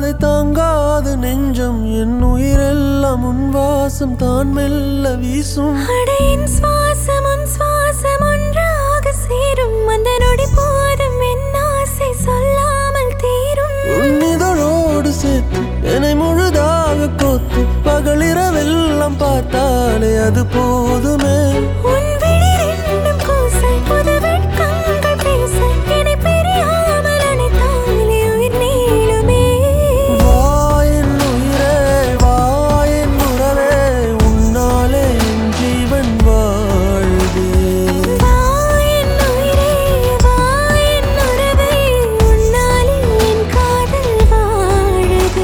கொள்ளாது தாங்காது நெஞ்சம் என் உயிரெல்லாம் உன் வாசம் தான் மெல்ல வீசும் அடையின் சுவாசம் உன் சுவாசம் ஒன்றாக சேரும் அந்த நொடி போதும் என் ஆசை சொல்லாமல் தீரும் உன் இதழோடு சேர்த்து என்னை முழுதாக கோத்து பகலிரவெல்லாம் பார்த்தாலே அது போதுமே உன் விழி ரெண்டும் கூச புது வெட்கங்கள் பேச என்னை பிரியாமல் அணைத்தாலே உயிர் நீளுமே வா என் உயிரே வா என் உறவே உன்னாலே என் ஜீவன் வாழுதே வா என் உயிரே வா என் உறவே உன்னாலே என் காதல் வாழுதே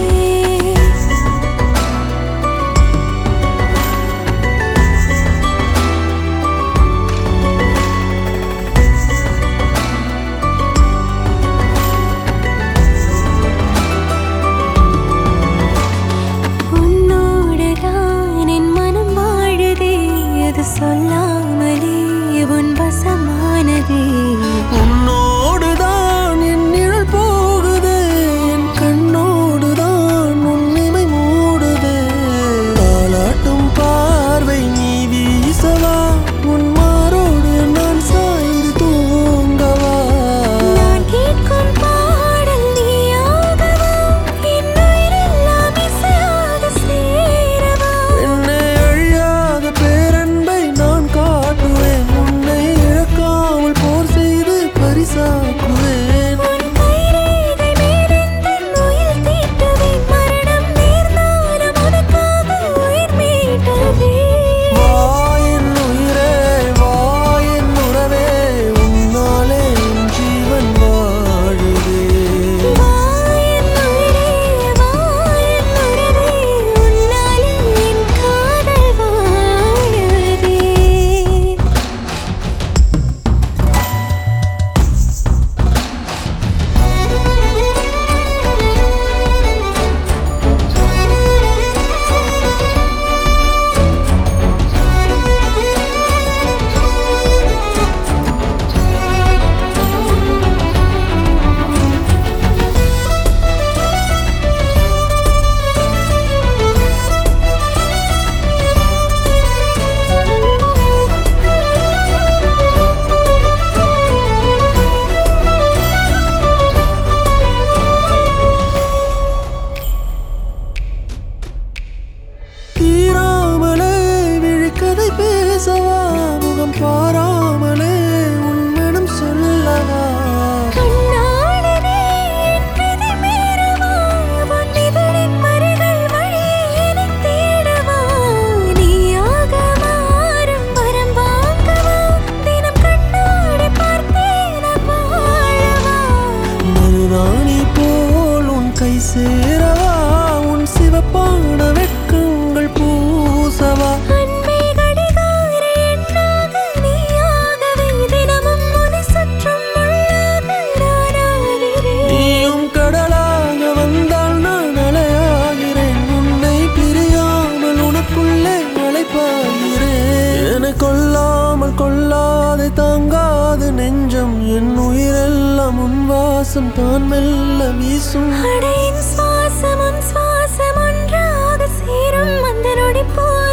உன்னோடுதான் என் மனம் வாழுதே அது சொல்லாமலே உன் வசமானதே உன்னோடுதான் என் நிழல் போகுதே என் கண்ணோடுதான் உன் இமை மூடுதே தாலாட்டும் பார்வை நீ வீசவா உன் மாரோடு நான் சாய்ந்து தூங்கவா நான் கேட்கும் பாடல் நீயாகவா என் உயிரெல்லாம் இசையாக சேரவா என்னை அழியாத பேரன்பை நான் காட்டுவேன் உன்னை இழக்காமல் போர் செய்து பரிசாக்குவேன் உன் கைரேகை மேலெந்தன் உயிர் தீட்டுவேன் மரணம் நேர்ந்தாலும் உனக்காக உயிர் மீட்டதே வா என் உயிரே வா என் உறவே உன்னாலே என் ஜீவன் வாழுதே வா என் உயிரே வா என் உறவே உன்னாலே என் காதல் வாழுதே தீராமலே விழிக்கதை பேசவா முகம் பாராமலே உன் மனம் சொல்லவா கண்ணாளனே என் விதி மீறவா உன் இதழின் மருகள் வழியே என்னைத் தேடவா நீயாக மாறும் வரம் வாங்கவா தினம் கண்ணாடி பார்த்தே நான் வாழவா மருதாணி போல் உன் கை சேரவா உன் சிவப்பான வெட்கங்கள் பூசவா அன்பே கடிகார எண்ணாக நீயாகவே தினமும் உன்னை சுற்றும் முள்ளாக நானாகிறேன் நீயும் கடலாக வந்தால் நான் அலையாகிறேன் உன்னை பிரியாமல் உனக்குள்ளே அழைப்பாகிறேன் என கொல்லாமல் கொள்ளாது தாங்காது நெஞ்சம் என் உயிரெல்லாம் உன் வாசம் தான் மெல்ல வீசும் அடையின் சுவாசம் உன் சுவாசம் ஒன்றாக சேரும் அந்த நொடி போதும்